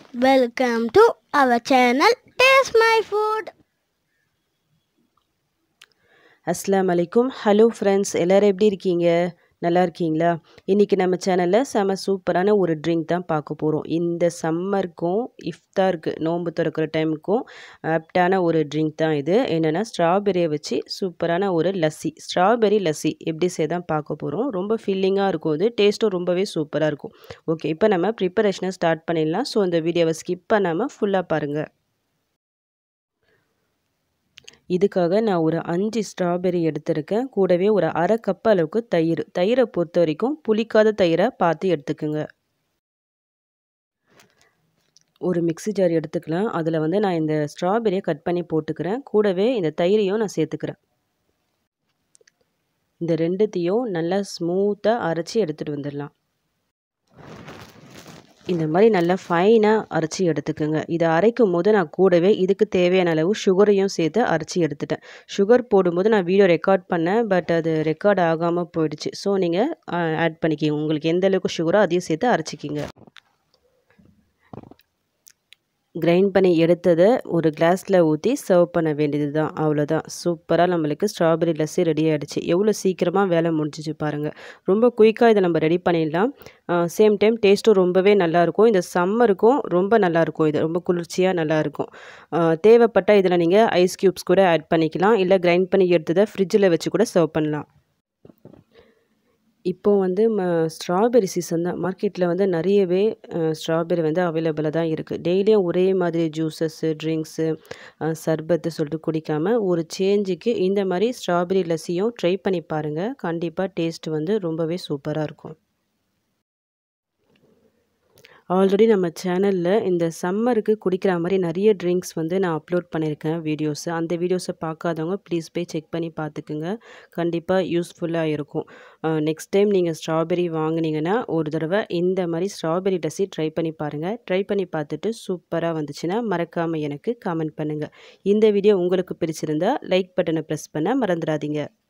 Welcome to our channel Taste My Food. அஸ்ஸலாமு அலைக்கும் hello friends எல்லோரும் எப்படி இருக்கீங்க நல்லா இருக்கீங்களா இன்றைக்கி நம்ம சேனலில் செம சூப்பரான ஒரு ட்ரிங்க் தான் பார்க்க போகிறோம் இந்த சம்மருக்கும் இஃப்தாருக்கு நோன்பு திறக்கிற டைமுக்கும் ஆப்டான ஒரு ட்ரிங்க் தான் இது என்னென்னா ஸ்ட்ராபெரியை வச்சு சூப்பரான ஒரு லஸ்ஸி ஸ்ட்ராபெரி லஸ்ஸி எப்படி செய்தான் பார்க்க போகிறோம் ரொம்ப ஃபில்லிங்காக இருக்கும் இது டேஸ்ட்டும் ரொம்பவே சூப்பராக இருக்கும் ஓகே இப்போ நம்ம ப்ரிப்பரேஷனை ஸ்டார்ட் பண்ணிடலாம் ஸோ இந்த வீடியோவை ஸ்கிப் பண்ணாமல் ஃபுல்லாக பாருங்கள் இதுக்காக நான் ஒரு அஞ்சு ஸ்ட்ராபெரி எடுத்திருக்கேன் கூடவே ஒரு அரை கப் அளவுக்கு தயிர் தயிரை பொறுத்த வரைக்கும் புளிக்காத தயிரை பார்த்து எடுத்துக்கோங்க ஒரு மிக்ஸி ஜார் எடுத்துக்கலாம் அதில் வந்து நான் இந்த ஸ்ட்ராபெரியை கட் பண்ணி போட்டுக்கிறேன் கூடவே இந்த தயிரையும் நான் சேர்த்துக்கிறேன் இந்த ரெண்டுத்தையும் நல்லா ஸ்மூத்தாக அரைச்சி எடுத்துகிட்டு வந்துடலாம் இந்த மாதிரி நல்லா ஃபைனாக அரைச்சி எடுத்துக்கோங்க இதை அரைக்கும் போது நான் கூடவே இதுக்கு தேவையான அளவு சுகரையும் சேர்த்து அரைச்சி எடுத்துட்டேன் சுகர் போடும்போது நான் வீடியோ ரெக்கார்ட் பண்ணேன் பட் அது ரெக்கார்ட் ஆகாமல் போயிடுச்சு ஸோ நீங்கள் ஆட் பண்ணிக்கிங்க உங்களுக்கு எந்த அளவுக்கு சுகரோ அதையும் சேர்த்து அரைச்சிக்கிங்க கிரைண்ட் பண்ணி எடுத்ததை ஒரு கிளாஸில் ஊற்றி சர்வ் பண்ண வேண்டியது தான் அவ்வளோதான் சூப்பராக நம்மளுக்கு ஸ்ட்ராபெரி லஸ்ஸி ரெடி ஆகிடுச்சு எவ்வளோ சீக்கிரமாக வேலை முடிஞ்சிச்சு பாருங்கள் ரொம்ப குயிக்காக இதை நம்ம ரெடி பண்ணிடலாம் சேம் டைம் டேஸ்ட்டும் ரொம்பவே நல்லாயிருக்கும் இந்த சம்மருக்கும் ரொம்ப நல்லாயிருக்கும் இது ரொம்ப குளிர்ச்சியாக நல்லாயிருக்கும் தேவைப்பட்டால் இதில் நீங்கள் ஐஸ் க்யூப்ஸ் கூட ஆட் பண்ணிக்கலாம் இல்லை கிரைண்ட் பண்ணி எடுத்ததை ஃப்ரிட்ஜில் வச்சு கூட சர்வ் பண்ணலாம் இப்போது வந்து ம ஸ்ட்ராபெரி சீசன் தான் மார்க்கெட்டில் வந்து நிறையவே ஸ்ட்ராபெரி வந்து அவைலபிளாக தான் இருக்குது டெய்லியும் ஒரே மாதிரி ஜூஸஸ்ஸு ட்ரிங்க்ஸு சர்பத்து சொல்லிட்டு குடிக்காமல் ஒரு சேஞ்சுக்கு இந்த மாதிரி ஸ்ட்ராபெரி லஸ்ஸியும் ட்ரை பண்ணி பாருங்கள் கண்டிப்பாக டேஸ்ட் வந்து ரொம்பவே சூப்பராக இருக்கும் ஆல்ரெடி நம்ம சேனலில் இந்த சம்மருக்கு குடிக்கிற மாதிரி நிறைய ட்ரிங்க்ஸ் வந்து நான் அப்லோட் பண்ணியிருக்கேன் வீடியோஸு அந்த வீடியோஸை பார்க்காதவங்க ப்ளீஸ் போய் செக் பண்ணி பார்த்துக்குங்க கண்டிப்பாக யூஸ்ஃபுல்லாக இருக்கும் நெக்ஸ்ட் டைம் நீங்கள் ஸ்ட்ராபெரி வாங்கினீங்கன்னா ஒரு தடவை இந்த மாதிரி ஸ்ட்ராபெரி டஸ்ஸி ட்ரை பண்ணி பாருங்கள் ட்ரை பண்ணி பார்த்துட்டு சூப்பராக வந்துச்சுன்னா மறக்காமல் எனக்கு கமெண்ட் பண்ணுங்கள் இந்த வீடியோ உங்களுக்கு பிடிச்சிருந்தா லைக் பட்டனை ப்ரெஸ் பண்ண மறந்துடாதீங்க